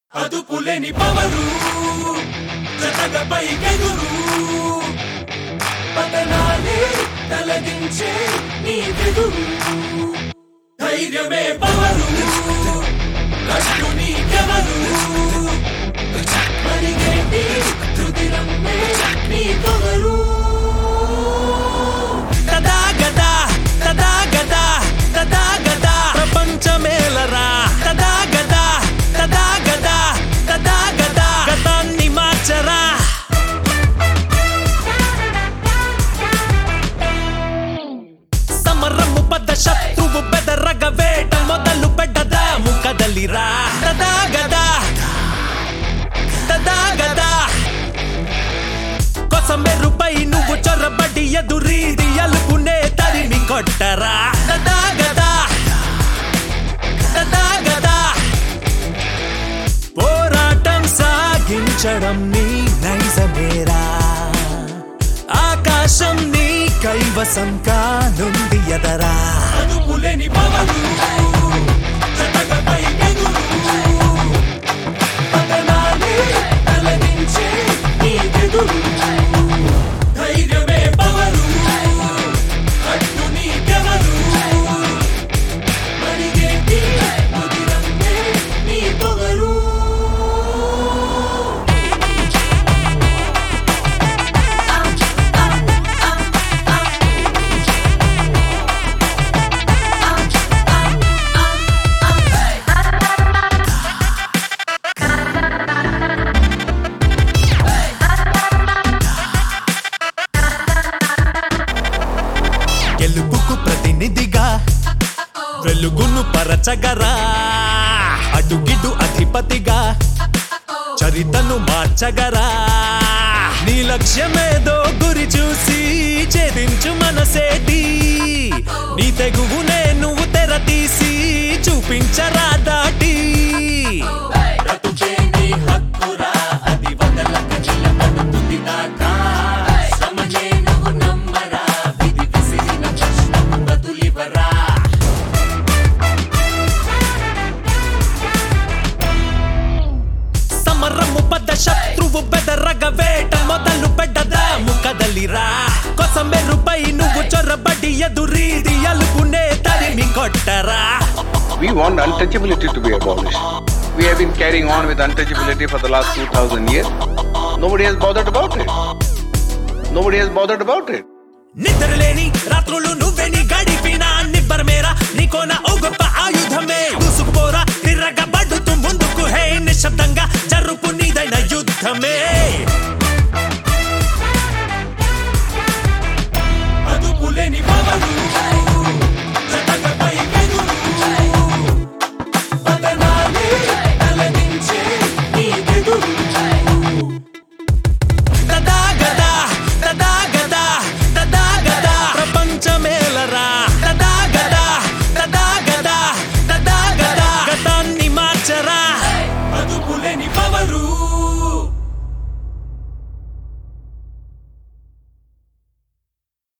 అదుపులేని power జతగ పైకెగురు పతనాలే తలదించే నీ వెదురు ధైర్యమే పవరు కష్టు నీకెవరు మరిగేటి రుదిరమ్మే నీ పొగరు తదా గదా తదా గదా తదా గదా ప్రపంచమేలరా తదా గదా తదా గదా తదా గదా గతాన్ని మార్చరా సమరము పద శత్రువు బెదరగ వేట మొదలు పెడ్డదాము కదలిరా తదా గదా తదా గదా కొసమెరుపై నువ్వు చొరబడి ఎదురీది అలుపునే తరిమి కొట్టరా గదా గదా గదా గదా పోరాటం సాగించడం నీ నైజమేరా ఆకాశం నీ కైవసం కానుంది ఎదరా అదుపులేని పవరు జతగ పైకెగురు పతనాలే తలదించే నీ వెదురు ధైర్యమే పవరు కట్టు నీకెవరు మరిగేటి ముదిరమ్మే నీ పొగరు గెలుపుకు ప్రతినిధిగా వెలుగును పరచగరా అడుగిడు అధిపతిగా చరితను మార్చగరా నీ లక్ష్యమేదో గురి చూసి ఛేదించు మనసేటి నీ తెగువునే నువ్వు తెర తీసి చూపించరా దాటి బ్రతుకే నీ హక్కురా అది వదలక నిలబడుతుంది దాకా శ్రమనే నువ్వు నమ్మరా విధి విసిరిన ప్రశ్నకు బదులివరా సమరము పద శత్రువు బెదరగ వేట మొదలు పెడ్డదాము కదలిరా కొసమెరుపై నువ్వు చొరబడి ఎదురీది అలుపునే తరిమి కొట్టరా We want untouchability to be abolished. We have been carrying on with untouchability for the last 2000 years. Nobody has bothered about it. Nobody has bothered about it. నిద్రలేని రాత్రులు నువ్వెని గడిపిన నిబ్బరమేరా నీకోన ఓ గొప్ప ఆయుధమే దూసుకుపోరా తిరగబడుతూ ముందుకు హే నిశ్శబ్దంగా జరుపు నీదైన యుద్ధమే